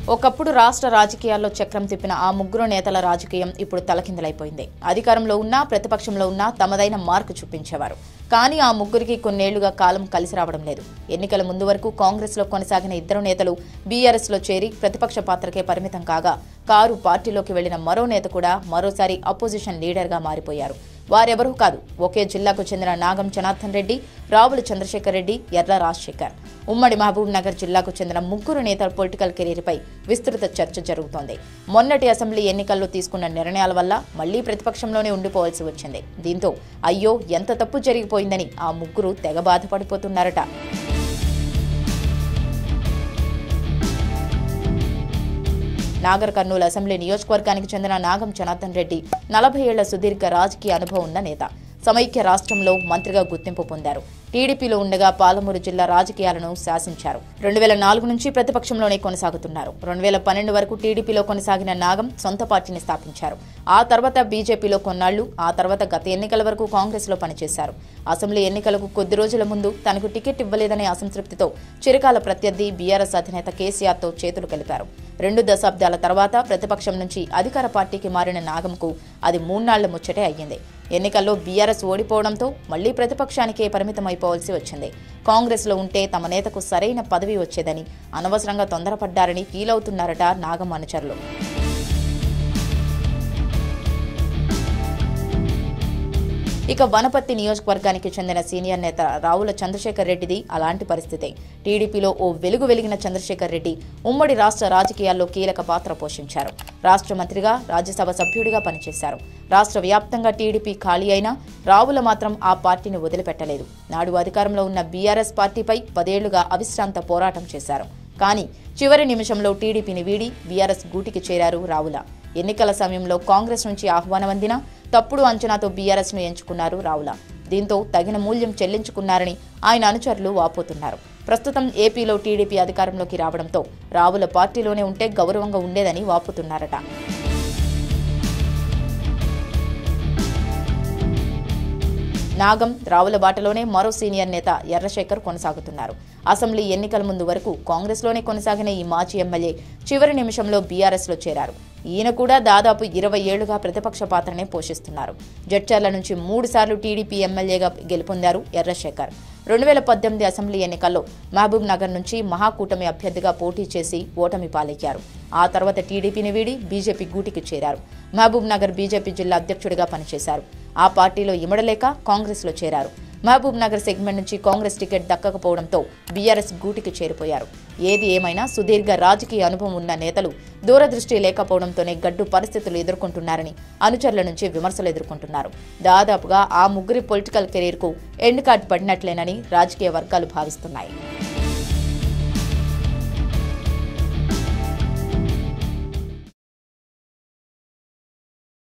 ఒకప్పుడు రాష్ట్ర రాజకీయాల్లో చక్రం తిప్పిన ఆ ముగ్గురు నేతల రాజకీయం ఇప్పుడు తలకిందులైపోయింది అధికారంలో ఉన్నా ప్రతిపక్షంలో ఉన్నా తమదైన మార్కు చూపించేవారు కానీ ఆ ముగ్గురికి కొన్నేళ్లుగా కాలం కలిసి రావడం లేదు ఎన్నికల ముందు వరకు కాంగ్రెస్లో కొనసాగిన ఇద్దరు నేతలు బీఆర్ఎస్లో చేరి ప్రతిపక్ష పాత్రకే పరిమితం కాగా కారు పార్టీలోకి వెళ్లిన మరో నేత కూడా మరోసారి అపోజిషన్ లీడర్గా మారిపోయారు వారెవరూ కాదు ఒకే జిల్లాకు చెందిన నాగం జనార్దన్ రెడ్డి రావుల చంద్రశేఖర్ రెడ్డి ఎర్ర రాజశేఖర్ ఉమ్మడి మహబూబ్ నగర్ జిల్లాకు చెందిన ముగ్గురు నేతల పొలిటికల్ కెరీర్పై విస్తృత చర్చ జరుగుతోంది మొన్నటి అసెంబ్లీ ఎన్నికల్లో తీసుకున్న నిర్ణయాల వల్ల మళ్లీ ప్రతిపక్షంలోనే ఉండిపోవాల్సి వచ్చింది దీంతో అయ్యో ఎంత తప్పు జరిగిపోయిందని ఆ ముగ్గురు తెగ బాధపడిపోతున్నారట నాగర్ కర్నూలు అసెంబ్లీ నియోజకవర్గానికి చెందిన నాగం జనార్దన్ రెడ్డి నలభై ఏళ్ల సుదీర్ఘ రాజకీయ అనుభవం ఉన్న నేత సమైక్య రాష్ట్రంలో మంత్రిగా గుర్తింపు పొందారు టీడీపీలో ఉండగా పాలమూరు జిల్లా రాజకీయాలను శాసించారు రెండు వేల నాలుగు నుంచి ప్రతిపక్షంలోనే కొనసాగుతున్నారు రెండు వేల పన్నెండు వరకు టీడీపీలో కొనసాగిన నాగం సొంత పార్టీని స్థాపించారు ఆ తర్వాత బీజేపీలో కొన్నాళ్లు ఆ తర్వాత గత ఎన్నికల వరకు కాంగ్రెస్లో పనిచేశారు అసెంబ్లీ ఎన్నికలకు కొద్ది రోజుల ముందు తనకు టికెట్ ఇవ్వలేదనే అసంతృప్తితో చిరకాల ప్రత్యర్థి బీఆర్ఎస్ అధినేత కేసీఆర్తో చేతులు కలిపారు రెండు దశాబ్దాల తర్వాత ప్రతిపక్షం నుంచి అధికార పార్టీకి మారిన నాగంకు అది మూన్నాళ్ల ముచ్చటే అయ్యింది ఎన్నికల్లో బీఆర్ఎస్ ఓడిపోవడంతో మళ్లీ ప్రతిపక్షానికే పరిమితమైపోవాల్సి వచ్చింది కాంగ్రెస్లో ఉంటే తమ నేతకు సరైన పదవి వచ్చేదని అనవసరంగా తొందరపడ్డారని ఫీల్ అవుతున్నారట నాగం అనుచరులు ఇక వనపర్తి నియోజకవర్గానికి చెందిన సీనియర్ నేత రావుల చంద్రశేఖర్ రెడ్డిది అలాంటి పరిస్థితే టీడీపీలో ఓ వెలుగు వెలిగిన చంద్రశేఖర్ రెడ్డి ఉమ్మడి రాష్ట్ర రాజకీయాల్లో కీలక పాత్ర పోషించారు రాష్ట్ర మంత్రిగా రాజ్యసభ సభ్యుడిగా పనిచేశారు రాష్ట్ర వ్యాప్తంగా టీడీపీ ఖాళీ అయినా రావుల మాత్రం ఆ పార్టీని వదిలిపెట్టలేదు నాడు అధికారంలో ఉన్న బీఆర్ఎస్ పార్టీపై పదేళ్లుగా అవిశ్రాంత పోరాటం చేశారు కానీ చివరి నిమిషంలో టీడీపీని వీడి బీఆర్ఎస్ గూటికి చేరారు రావుల ఎన్నికల సమయంలో కాంగ్రెస్ నుంచి ఆహ్వానం అందినా తప్పుడు అంచనాతో బీఆర్ఎస్ ను ఎంచుకున్నారు రావుల దీంతో తగిన మూల్యం చెల్లించుకున్నారని ఆయన అనుచరులు వాపోతున్నారు ప్రస్తుతం ఏపీలో టీడీపీ అధికారంలోకి రావడంతో రావుల పార్టీలోనే ఉంటే గౌరవంగా ఉండేదని వాపోతున్నారట నాగం రావుల బాటలోనే మరో సీనియర్ నేత ఎర్రశేఖర్ కొనసాగుతున్నారు అసెంబ్లీ ఎన్నికల ముందు వరకు కాంగ్రెస్లోనే కొనసాగిన ఈ మాజీ ఎమ్మెల్యే చివరి నిమిషంలో బీఆర్ఎస్లో చేరారు ఈయన కూడా దాదాపు ఇరవై ఏళ్లుగా ప్రతిపక్ష పాత్రనే పోషిస్తున్నారు జడ్చర్ల నుంచి మూడు సార్లు టీడీపీ ఎమ్మెల్యేగా గెలుపొందారు ఎర్రశేఖర్ రెండు వేల పద్దెనిమిది అసెంబ్లీ ఎన్నికల్లో మహబూబ్ నగర్ నుంచి మహాకూటమి అభ్యర్థిగా పోటీ చేసి ఓటమి పాలయ్యారు ఆ తర్వాత టీడీపీని వీడి బీజేపీ గూటికి చేరారు మహబూబ్ నగర్ బీజేపీ జిల్లా అధ్యక్షుడిగా పనిచేశారు ఆ పార్టీలో ఇమడలేక కాంగ్రెస్లో చేరారు మహబూబ్ నగర్ సెగ్మెంట్ నుంచి కాంగ్రెస్ టికెట్ దక్కకపోవడంతో బీఆర్ఎస్ గూటికి చేరిపోయారు ఏది ఏమైనా సుదీర్ఘ రాజకీయ అనుభవం ఉన్న నేతలు దూరదృష్టి లేకపోవడంతోనే గడ్డు పరిస్థితులు ఎదుర్కొంటున్నారని అనుచరుల నుంచి విమర్శలు ఎదుర్కొంటున్నారు దాదాపుగా ఆ ముగ్గురి పొలిటికల్ కెరీర్కు ఎండ్ కార్డ్ పడినట్లేనని రాజకీయ వర్గాలు భావిస్తున్నాయి